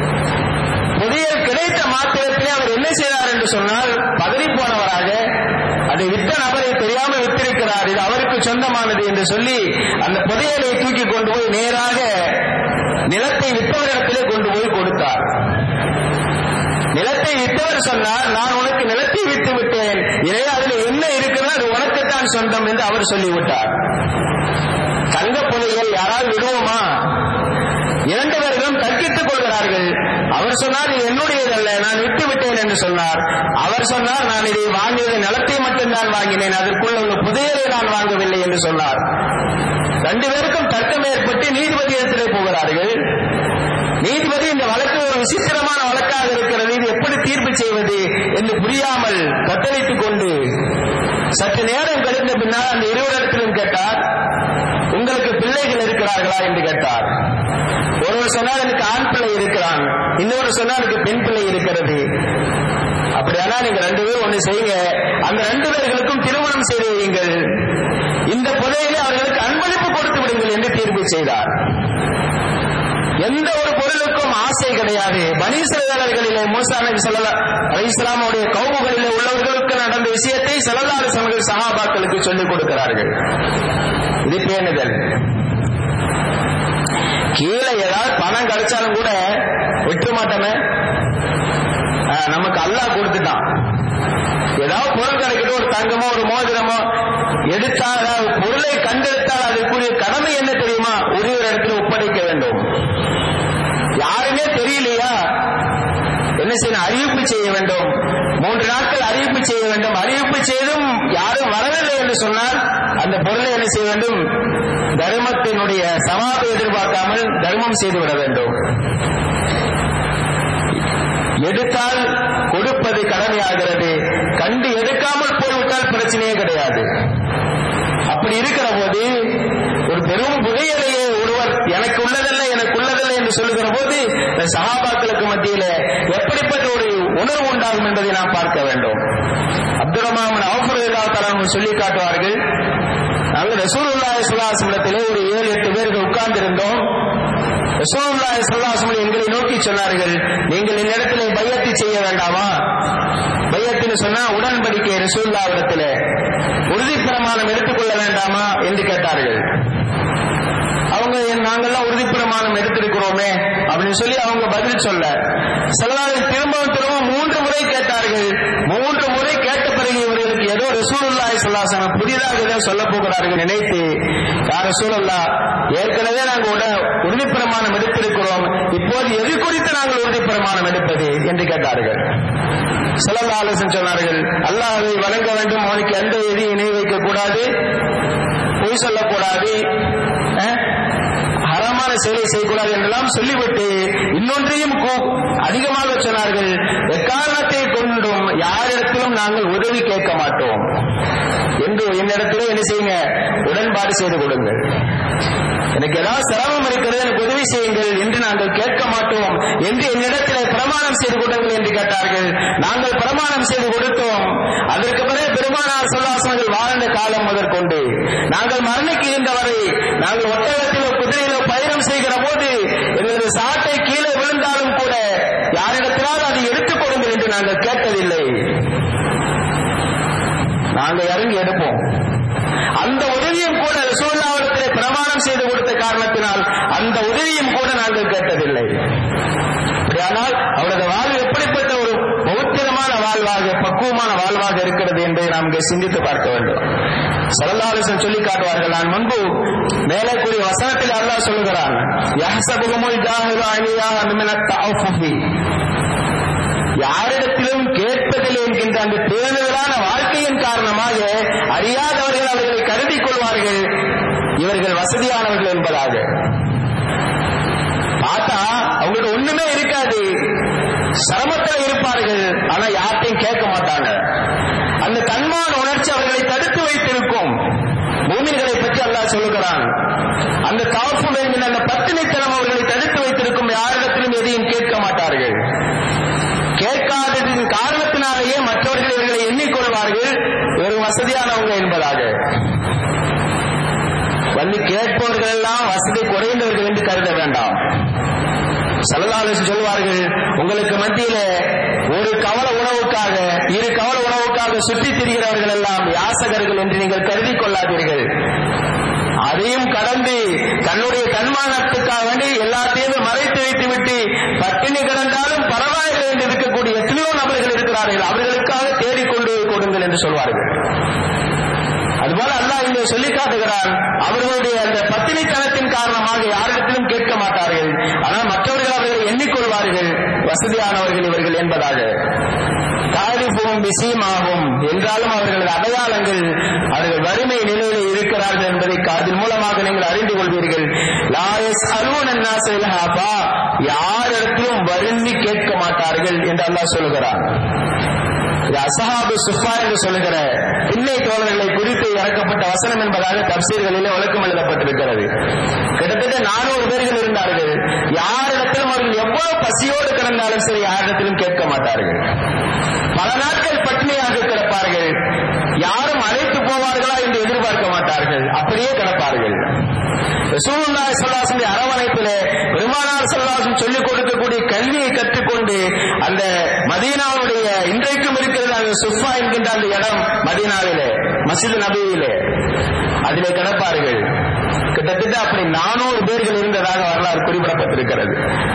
புதையல் கிடைத்த மாத்திரத்திலே அவர் என்ன செய்தார் என்று சொன்னால் பதறி போனவராக அதை வித்த நபரை தெரியாமல் வித்திருக்கிறார் இது அவருக்கு சொந்தமானது என்று சொல்லி அந்த புதையலை தூக்கி கொண்டு போய் நேராக நிலத்தை வித்தவரிடத்திலே கொண்டு போய் கொடுத்தார் நிலத்தை வித்தவர் சொன்னார் நான் உனக்கு நிலத்தை வித்து விட்டேன் எனவே அதில் என்ன இருக்குதோ அது உனக்குத்தான் சொந்தம் என்று அவர் சொல்லிவிட்டார் தங்க புதையல் யாராவது விடுவோமா இரண்டு பேர்களும் தர்க்கித்துக் கொள்கிறார்கள் அவர் சொன்னார் இது என்னுடையதல்ல நான் விட்டு விட்டேன் என்று சொன்னார் அவர் சொன்னார் நான் இதை வாங்கியது நிலத்தை மட்டும்தான் வாங்கினேன் அதற்குள்ள உள்ள புதையலை நான் வாங்கவில்லை என்று சொன்னார் ரெண்டு பேருக்கும் தர்க்கம் ஏற்பட்டு நீதிபதி இடத்திலே போகிறார்கள் நீதிபதி இந்த வழக்கு ஒரு விசித்திரமான வழக்காக இருக்கிறது இது எப்படி தீர்ப்பு செய்வது என்று புரியாமல் தத்தளித்துக் கொண்டு சற்று நேரம் கழிந்த பின்னால் அந்த இருவரிடத்திலும் கேட்டார் உங்களுக்கு பிள்ளைகள் இருக்கிறார்களா என்று கேட்டார் ஒருவர் சொன்னால் எனக்கு ஆண் பிள்ளை இருக்கிறான் இன்னொரு சொன்னால் எனக்கு பெண் பிள்ளை இருக்கிறது அப்படியானா நீங்க ரெண்டு பேரும் ஒண்ணு செய்யுங்க அந்த ரெண்டு பேர்களுக்கும் திருமணம் செய்து வையுங்கள் இந்த புதையிலே அவர்களுக்கு அன்பளிப்பு கொடுத்து விடுங்கள் என்று தீர்ப்பு செய்தார் எந்த ஒரு பொருளுக்கும் ஆசை கிடையாது பனீசிரர்களிலே மூசா நபி சொல்லா அலி இஸ்லாமுடைய கவுமுகளிலே உள்ளவர்களுக்கு நடந்த விஷயத்தை செலதாறு சமர்கள் சகாபாக்களுக்கு சொல்லிக் கொடுக்கிறார்கள் இது பேணுதல் கீழே ஏதாவது பணம் கிடைச்சாலும் கூட விட்டுற மாட்டோமே நமக்கு அல்லாஹ் கொடுத்துட்டான் ஏதாவது பொருள் கிடைக்கட்டும் ஒரு தங்கமோ ஒரு மோதிரமோ எடுத்தால் பொருளை கண்டெடுத்தால் அதுக்குரிய கடமை என்ன தெரியுமா உரிய இடத்துல ஒப்படைக்க வேண்டும் யாருமே தெரியலையா என்ன செய்யணும் அறிவிப்பு செய்ய வேண்டும் மூன்று நாட்கள் அறிவிப்பு செய்ய வேண்டும் அறிவிப்பு செய்தும் யாரும் வரவில்லை என்று சொன்னால் அந்த பொருளை என்ன செய்ய வேண்டும் தர்மத்தினுடைய சமாபை எதிர்பார்க்காமல் தர்மம் செய்துவிட வேண்டும் எடுத்தால் கொடுப்பது கடமையாகிறது கண்டு எடுக்காமல் போய்விட்டால் பிரச்சனையே கிடையாது அப்படி இருக்கிற போது ஒரு பெரும் புதையலையே ஒருவர் எனக்கு உள்ளதல்ல எனக்கு உள்ளதல்ல என்று சொல்லுகிற போது இந்த சகாபாக்களுக்கு மத்தியில எப்படிப்பட்ட ஒரு உணர்வு உண்டாகும் என்பதை நாம் பார்க்க வேண்டும் அப்துல் ரஹ்மான் அவர்கள் சொல்லி காட்டுவார்கள் நாங்கள் ரசூலுல்லாஹி சுல்லாசமத்திலே ஒரு ஏழு எட்டு பேர்கள் உட்கார்ந்திருந்தோம் ரசூலுல்லாஹி சுல்லாசம் எங்களை நோக்கி சொன்னார்கள் நீங்கள் என்னிடத்திலே பையத்தை செய்ய வேண்டாமா பையத்தின்னு சொன்னா உடன்படிக்கை ரசூல்லாவிடத்தில் உறுதி பிரமாணம் எடுத்துக்கொள்ள வேண்டாமா என்று கேட்டார்கள் அவங்க நாங்கெல்லாம் உறுதி பிரமாணம் எடுத்திருக்கிறோமே அப்படின்னு சொல்லி அவங்க பதில் சொல்ல செல்லாவில் திரும்பவும் திரும்பவும் மூன்று முறை கேட்டார்கள் மூன்று முறை கேட்ட பிறகு இவர்களுக்கு ஏதோ ரசூலுல்லாஹி ஸல்லல்லாஹு புதிதாக ஏதோ சொல்ல போகிறார்கள் நினைத்து யார் ரசூலுல்லா ஏற்கனவே நாங்கள் உட உறுதி பிரமாணம் எடுத்திருக்கிறோம் இப்போது எது குறித்து நாங்கள் உறுதி பிரமாணம் எடுப்பது என்று கேட்டார்கள் செலவு ஆலோசனை சொன்னார்கள் அல்லாஹை வணங்க வேண்டும் அவனுக்கு எந்த எதையும் இணை வைக்க கூடாது பொய் சொல்லக்கூடாது ஹரமான செயலை செய்யக்கூடாது என்றெல்லாம் சொல்லிவிட்டு இன்னொன்றையும் அதிகமாக சொன்னார்கள் எக்காரணத்தை கொண்டும் யாரிடத்திலும் நாங்கள் உதவி கேட்க மாட்டோம் என்று என்னிடத்திலே என்ன செய்யுங்க உடன்பாடு செய்து கொடுங்கள் எனக்கு ஏதாவது சிரமம் இருக்கிறது எனக்கு உதவி செய்யுங்கள் என்று நாங்கள் கேட்க மாட்டோம் என்று என்னிடத்தில் பிரமாணம் செய்து கொடுங்கள் என்று கேட்டார்கள் நாங்கள் பிரமாணம் செய்து கொடுத்தோம் அதற்கு பிறகு பெருமானார் சொல்லாசனங்கள் வாழ்ந்த காலம் முதற்கொண்டு நாங்கள் மரணிக்கின்ற வரை நாங்கள் ஒட்டகத்திலோ குதிரையிலோ பயணம் செய்கிற போது எங்களது சாட்டை கீழே விழுந்தாலும் கூட யாரிடத்திலாவது அதை எடுத்துக் கொடுங்கள் என்று நாங்கள் கேட்டதில்லை நாங்க இறங்கி எடுப்போம் அந்த உதவியும் கூட ரசூல்லாவிடத்திலே பிரமாணம் செய்து கொடுத்த காரணத்தினால் அந்த உதவியும் கூட நாங்கள் கேட்டதில்லை அப்படியானால் அவரது வாழ்வு எப்படிப்பட்ட ஒரு பௌத்திரமான வாழ்வாக பக்குவமான வாழ்வாக இருக்கிறது என்பதை நாம் இங்கே சிந்தித்து பார்க்க வேண்டும் சரல்லாலிசன் சொல்லி காட்டுவார்கள் நான் முன்பு மேலே கூறிய வசனத்தில் அல்லாஹ் சொல்லுகிறான் யஹ்சபுகுமுல் ஜாஹிலு அலியாக மின தஅஃபுஃபி யாரிடத்திலும் கேட்பதில்லை என்கின்ற அந்த பேணுதலான வாழ்க்கையின் காரணமாக அறியாதவர்கள் அவர்களை கருதி கொள்வார்கள் இவர்கள் வசதியானவர்கள் என்பதாக பார்த்தா அவங்களுக்கு ஒண்ணுமே இருக்காது சிரமத்தில் இருப்பார்கள் ஆனா யார்ட்டையும் கேட்க மாட்டாங்க அந்த தன்மான உணர்ச்சி அவர்களை தடுத்து வைத்திருக்கும் பூமிகளை பற்றி அல்லாஹ் சொல்லுகிறான் அந்த தாப்பு என்கிற அந்த பத்தினித்தனம் அவர்களை தடுத்து வைத்திருக்கும் யாரிடத்திலும் எதையும் கேட்க மாட்டார்கள் கேட்காததின் காரணத்தினாலேயே மற்றவர்கள் இவர்களை எண்ணிக்கொள்வார்கள் ஒரு வசதியானவங்க என்பதாக வந்து கேட்பவர்கள் எல்லாம் வசதி குறைந்தவர்கள் என்று கருத வேண்டாம் சல்லல்லாஹு சொல்வார்கள் உங்களுக்கு மத்தியில ஒரு கவல உணவுக்காக இரு கவல உணவுக்காக சுற்றித் திரிகிறவர்கள் எல்லாம் யாசகர்கள் என்று நீங்கள் கருதி கொள்ளாதீர்கள் அதையும் கடந்து தன்னுடைய தன்மானத்துக்காக வேண்டி எல்லாத்தையும் மறைத்து வைத்து விட்டு பட்டினி கிடந்தாலும் பரவாயில்லை என்று இருக்கக்கூடிய எத்தனையோ நபர்கள் இருக்கிறார்கள் அவர்களுக்காக தேடிக்கொண்டு கொடுங்கள் என்று சொல்வார்கள் அதுபோல அல்லாஹ் இங்கே சொல்லி காட்டுகிறான் அவர்களுடைய அந்த பத்தினித்தனத்தின் காரணமாக யாரிடத்திலும் கேட்க மாட்டார்கள் ஆனால் மற்றவர்கள் அவர்களை எண்ணிக்கொள்வார்கள் வசதியானவர்கள் இவர்கள் என்பதாக தாரிஃபும் பிசீமாகும் என்றாலும் அவர்களது அடையாளங்கள் அவர்கள் வறுமை நிலையில் இருக்கிறார்கள் என்பதை காதின் மூலமாக நீங்கள் அறிந்து கொள்வீர்கள் லாயஸ் அருவன் என்ன யாரிடத்திலும் வருந்தி கேட்க மாட்டார்கள் என்று அல்லாஹ் சொல்லுகிறான் இது அசஹாபு சுஃபா என்று சொல்லுகிற பிள்ளை தோழர்களை குறித்து இறக்கப்பட்ட வசனம் என்பதாக தப்சீர்களிலே வழக்கம் எழுதப்பட்டிருக்கிறது கிட்டத்தட்ட நானூறு பேர்கள் இருந்தார்கள் யாரிடத்திலும் அவர்கள் எவ்வளவு பசியோடு கிடந்தாலும் சரி யாரிடத்திலும் கேட்க மாட்டார்கள் பல நாட்கள் பட்டினியாக கிடப்பார்கள் யாரும் அழைத்து போவார்களா என்று எதிர்பார்க்க மாட்டார்கள் அப்படியே கிடப்பார்கள் ரசூலுல்லாஹி ஸல்லல்லாஹு அரவணைப்பிலே பெருமானார் ஸல்லல்லாஹு சொல்லிக் கொடுக்கக்கூடிய கல்வியை கற்றுக்கொண்டு அந்த மதீனாவுடைய இன்றைக்கும் இருக்கிறது அந்த சுஃபா என்கின்ற அந்த இடம் மதீனாவிலே மஸ்ஜித் நபியிலே அதிலே கிடப்பார்கள் கிட்டத்தட்ட அப்படி நானூறு பேர்கள் இருந்ததாக வரலாறு குறிப்பிடப்பட்டிருக்கிறது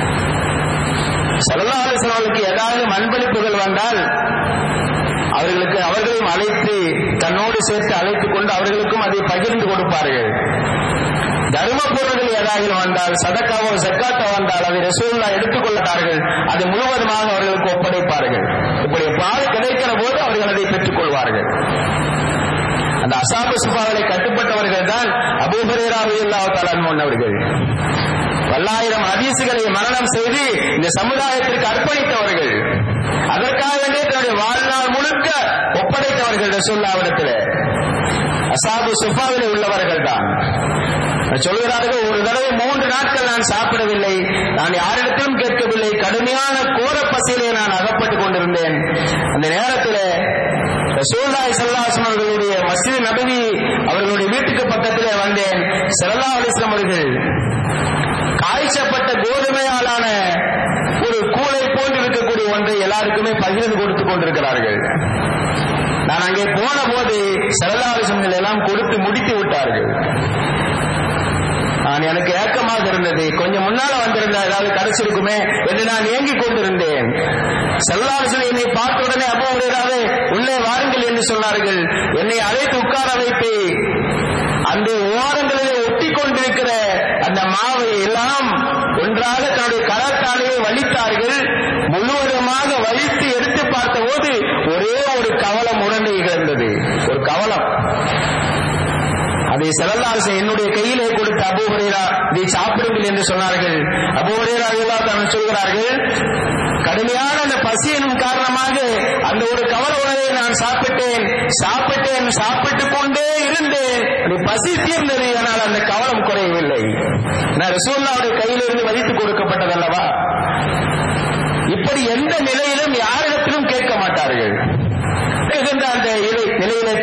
சல்லா அலிஸ்லாமுக்கு ஏதாவது மண்பளிப்புகள் வந்தால் அவர்களுக்கு அவர்களையும் அழைத்து தன்னோடு சேர்த்து அழைத்துக் கொண்டு அவர்களுக்கும் அதை பகிர்ந்து கொடுப்பார்கள் தர்ம பொருள்கள் ஏதாவது வந்தால் சதக்காவோ சக்காத்தோ வந்தால் அதை ரசூல்லா எடுத்துக் கொள்ளார்கள் அது முழுவதுமாக அவர்களுக்கு ஒப்படைப்பார்கள் இப்படி பால் கிடைக்கிற போது அவர்கள் அதை பெற்றுக் கொள்வார்கள் அந்த அசாபு சுபாவிலை கட்டுப்பட்டவர்கள் தான் அபூபரேராவி இல்லாவத்தாளன் அவர்கள் பல்லாயிரம் ஹதீசுகளை மரணம் செய்து இந்த சமுதாயத்திற்கு அர்ப்பணித்தவர்கள் அதற்காக வேண்டிய தன்னுடைய வாழ்நாள் முழுக்க ஒப்படைத்தவர்கள் ரசூல்லாவிடத்தில் அசாபு சுஃபாவிலே உள்ளவர்கள் தான் சொல்கிறார்கள் ஒரு தடவை மூன்று நாட்கள் நான் சாப்பிடவில்லை நான் யாரிடத்திலும் கேட்கவில்லை கடுமையான கோர பசியிலே நான் அகப்பட்டுக் கொண்டிருந்தேன் அந்த நேரத்தில் ரசூல்லாய் சல்லாசம் அவர்களுடைய மசீது நபவி அவர்களுடைய வீட்டுக்கு பக்கத்திலே வந்தேன் சல்லா அலிஸ்லாம் அவர்கள் காய்ச்சப்பட்ட கோதுமையாலான ஒரு கூளை போன்று இருக்கக்கூடிய ஒன்றை எல்லாருக்குமே பகிர்ந்து கொடுத்துக் கொண்டிருக்கிறார்கள் நான் அங்கே போன போது சரதாரிசங்கள் எல்லாம் கொடுத்து முடித்து விட்டார்கள் நான் எனக்கு ஏக்கமாக இருந்தது கொஞ்சம் முன்னால வந்திருந்தா ஏதாவது கிடைச்சிருக்குமே என்று நான் ஏங்கிக் கொண்டிருந்தேன் செல்லாரசன் என்னை பார்த்த உடனே அப்போ உள்ளே வாருங்கள் என்று சொன்னார்கள் என்னை அழைத்து உட்கார வைத்து அந்த ஓரங்களிலே ஒட்டி கொண்டிருக்கிற அந்த மாவை எல்லாம் ஒன்றாக தன்னுடைய கரத்தாலேயே வலித்தார்கள் முழுவதுமாக வலித்து எடுத்து பார்த்தபோது ஒரே ஒரு கவலம் உடனே கிடந்தது ஒரு கவலம் அதை செல்லல்லாச என்னுடைய கையிலே கொடுத்த அபூஹரேரா இதை சாப்பிடுங்கள் என்று சொன்னார்கள் அபூஹரேரா தான் சொல்கிறார்கள் கடுமையான அந்த பசியின் காரணமாக அந்த ஒரு கவல உணவை நான் சாப்பிட்டேன் சாப்பிட்டேன் சாப்பிட்டுக் கொண்டே இருந்தேன் அது பசி தீர்ந்தது ஆனால் அந்த கவலம் குறையவில்லை நான் ரசூல்லாவுடைய கையிலிருந்து வலித்து கொடுக்கப்பட்டதல்லவா இப்படி எந்த நிலையிலும் யாரிடத்திலும் கேட்க மாட்டார்கள் அந்த நிலையில தேடுதல்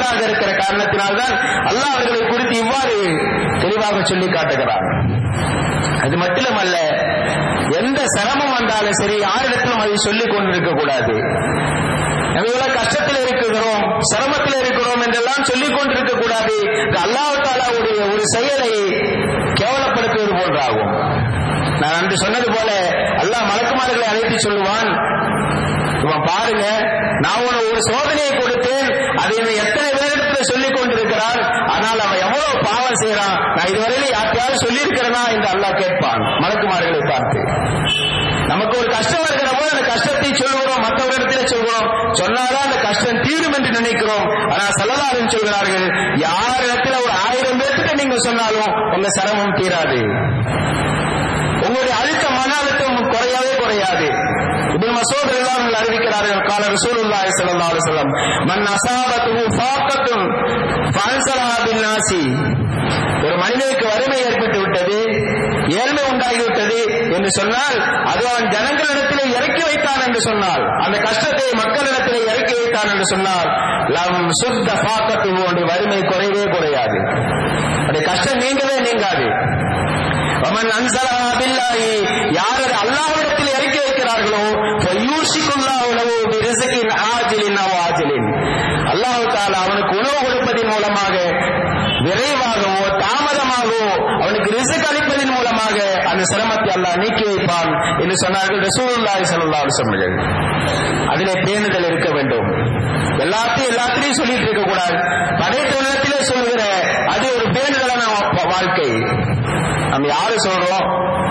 பாவிகளாக இருக்கிற காரணத்தினால்தான் அல்லாஹ் அவர்களை குறித்து இவ்வாறு தெளிவாக சொல்லி காட்டுகிறார் அது மட்டுமல்ல எந்த சிரமம் வந்தாலும் சரி யாரிடத்திலும் அதை சொல்லிக் கொண்டிருக்க கூடாது நம்ம இவ்வளவு கஷ்டத்தில் இருக்கிறோம் சிரமத்தில் இருக்கிறோம் என்றெல்லாம் சொல்லிக் கொண்டிருக்க கூடாது அல்லாஹ் தாலாவுடைய ஒரு செயலை கேவலப்படுத்துவது போன்றாகும் நான் அன்று சொன்னது போல அல்லாஹ் மலக்குமார்களை அழைத்து சொல்லுவான் இவன் பாருங்க நான் உனக்கு ஒரு சோதனையை கொடுத்தேன் அதை இவன் எத்தனை பேரிடத்துல சொல்லிக் கொண்டிருக்கிறான் ஆனால் அவன் எவ்வளவு பாவம் செய்யறான் நான் இதுவரையில யார்கிட்டயாவது சொல்லியிருக்கிறேனா என்று அல்லாஹ் கேட்பான் மலக்குமார்களை பார்த்து நமக்கு ஒரு கஷ்டம் வருகிற போது அந்த கஷ்டத்தை சொல்கிறோம் மற்றவரிடத்தில் சொல்கிறோம் சொன்னாதான் அந்த கஷ்டம் தீரும் என்று நினைக்கிறோம் ஆனா செல்லலாரும் சொல்கிறார்கள் யாரிடத்துல ஒரு ஆயிரம் பேர்கிட்ட நீங்க சொன்னாலும் உங்க சிரமம் தீராது உங்களுடைய அழுத்தம் மன அழுத்தம் குறையவே குறையாது இப்னு மசூத் எல்லாம் அறிவிக்கிறார்கள் கால ரசூலுல்லாஹி ஸல்லல்லாஹு அலைஹி வஸல்லம் மன் அஸாபத்துஹு ஃபாக்கத்துன் ஃபன்சலஹா பின் நாசி ஒரு மனிதனுக்கு வறுமை ஏற்பட்டு விட்டது ஏழ்மை உண்டாகிவிட்டது என்று சொன்னால் அது அவன் ஜனங்களிடத்திலே இறக்கி வைத்தான் என்று சொன்னால் அந்த கஷ்டத்தை மக்களிடத்திலே இறக்கி வைத்தான் என்று சொன்னால் லம் சுத்த பாக்கத்து போன்று வறுமை குறையவே குறையாது அந்த கஷ்டம் நீங்கவே நீங்காது அவன் அன்சலா பில்லாஹி யார் அதை அல்லாஹ்விடத்தில் இறக்கி வைக்கிறார்களோ ஃபயூஷிகுல்லாஹு லஹு பிரிஸ்கின் ஆஜிலின் அவ் ஆஜிலின் அல்லாஹ் தஆலா அவனுக்கு உணவு கொடுப்பதன் மூலமாக விரைவாகவோ தாமதமாகவோ அவனுக்கு ரிசுக் அளிப்பதன் மூலமாக அந்த சிரமத்தை அல்லாஹ் நீக்கி வைப்பான் என்று சொன்னார்கள் ரசூலுல்லாஹி ஸல்லல்லாஹு அலைஹி வஸல்லம் அதிலே பேணுதல் இருக்க வேண்டும் எல்லாத்தையும் எல்லாத்திலையும் சொல்லிட்டு இருக்க கூடாது படைத்த உலகத்திலே சொல்லுகிற அது ஒரு பேணுதலான வா- வாழ்க்கை நம்ம யாரு சொல்றோம்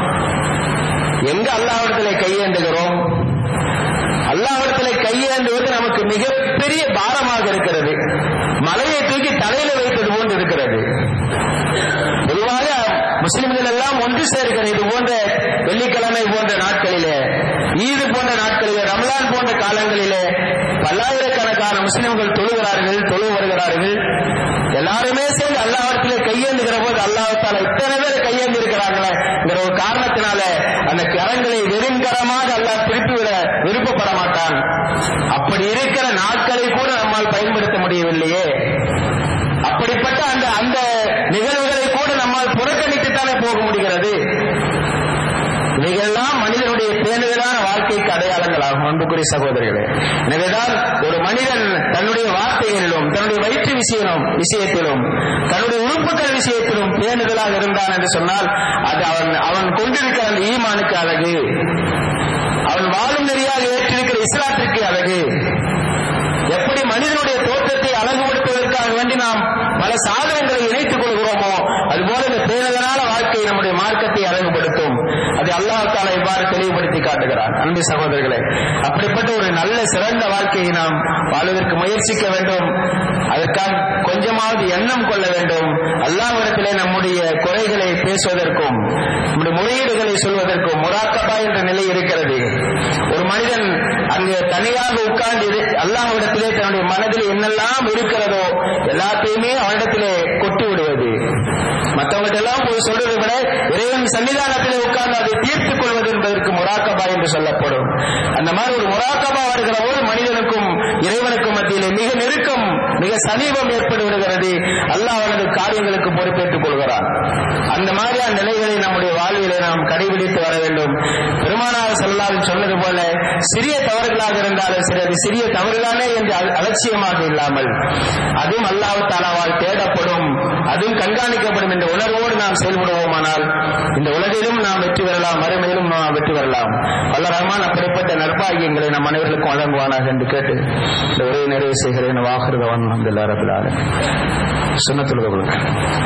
எங்க அல்லாஹ்விடத்திலே கையேந்துகிறோம் அல்லாஹ்விடத்திலே கையேந்துவது நமக்கு மிகப்பெரிய பாரமாக இருக்கிறது மலையை தூக்கி தலையில வைத்தது போன்று இருக்கிறது பொதுவாக முஸ்லிம்கள் எல்லாம் ஒன்று சேர்க்கிற இது போன்ற வெள்ளிக்கிழமை போன்ற நாட்களிலே ஈது போன்ற நாட்களிலே ரமலான் போன்ற காலங்களிலே பல்லாயிரக்கணக்கான முஸ்லிம்கள் தொழுகிறார்கள் தொழு வருகிறார்கள் எல்லாருமே சேர்ந்து அல்லாஹ்விடத்திலே கையேந்துகிற போது அல்லாஹால இத்தனை பேர் கையேந்தி இருக்கிறாங்களேங்கிற ஒரு காரணத்தினால அந்த கரங்களை வெறுங்கரமாக அல்லாஹ் திருப்பிவிட விருப்பப்பட மாட்டான் அப்படி இருக்கிற நாட்களை கூட நம்மால் பயன்படுத்த முடியவில்லையே அப்படிப்பட்ட அந்த அந்த நிகழ்வுகளை கூட நம்மால் புறக்கணித்துத்தானே போக முடிகிறது இவைகள்லாம் மனிதனுடைய பேணுதலான வாழ்க்கைக்கு அடையாளங்களாகும் அன்புக்குரிய சகோதரர்களே எனவேதான் ஒரு மனிதன் தன்னுடைய வார்த்தைகளிலும் தன்னுடைய வயிற்று விஷயம் விஷயத்திலும் தன்னுடைய உறுப்புகள் விஷயத்திலும் பேணுதலாக இருந்தான் என்று சொன்னால் அது அவன் அவன் கொண்டிருக்கிற அந்த ஈமானுக்கு அழகு அவன் வாழும் நெறியாக ஏற்றிருக்கிற இஸ்லாத்திற்கு அழகு எப்படி மனிதனுடைய தோற்றத்தை அழகுபடுத்துவதற்காக வேண்டி நாம் பல சாதனங்களை இணைத்துக் கொள்கிறோமோ அதுபோல இந்த பேரதனால வாழ்க்கை நம்முடைய மார்க்கத்தை அழகுபடுத்தும் அதை அல்லாஹ் தாலா இவ்வாறு தெளிவுபடுத்தி காட்டுகிறான் அன்பு சகோதரர்களே அப்படிப்பட்ட ஒரு நல்ல சிறந்த வாழ்க்கையை நாம் வாழ்வதற்கு முயற்சிக்க வேண்டும் அதற்காக கொஞ்சமாவது எண்ணம் கொள்ள வேண்டும் அல்லாஹ்விடத்திலே நம்முடைய குறைகளை பேசுவதற்கும் நம்முடைய முறையீடுகளை சொல்வதற்கும் முராக்கபா என்ற நிலை இருக்கிறது ஒரு மனிதன் அங்கு தனியாக உட்கார்ந்து இரு- அல்லாஹ்விடத்திலே தன்னுடைய மனதில் என்னெல்லாம் இருக்கிறதோ எல்லாத்தையுமே அவனிடத்திலே கொட்டி விடுவது மற்றவங்கள்ட்ட எல்லாம் போய் சொல்றதை விட இறைவன் சன்னிதானத்திலே உட்கார்ந்து அதை தீர்த்துக் கொள்வது என்பதற்கு முராக்கபா என்று சொல்லப்படும் அந்த மாதிரி ஒரு முராக்கபா வருகிற போது மனிதனுக்கும் இறைவனுக்கும் மத்தியிலே மிக நெருக்கம் மிக சமீபம் ஏற்பட்டு விடுகிறது அல்லாஹ் அவனது காரியங்களுக்கு பொறுப்பேற்றுக் கொள்கிறான் அந்த மாதிரியான நிலைகளை நம்முடைய வாழ்விலே நாம் கடைபிடித்து வர வேண்டும் பெருமானார் செல்லாது சொன்னது போல சிறிய தவறுகளாக இருந்தாலும் சரி அது சிறிய தவறுதானே என்று அல- அலட்சியமாக இல்லாமல் அதுவும் அல்லாஹ் தாலாவால் தேடப்படும் அதுவும் கண்காணிக்கப்படும் என்ற உணர்வோடு நாம் செயல்படுவோமானால் இந்த உலகிலும் நாம் வெற்றி பெறலாம் மறுமையிலும் நாம் வெற்றி பெறலாம் வல்ல ரஹ்மான் அப்படிப்பட்ட நற்பாகியங்களை நம் அனைவருக்கும் வழங்குவானாக என்று கேட்டு இந்த உரையை நிறைவு செய்கிறேன் வாக்குறதவன் அந்த ரபில் சுண்ணத்துலக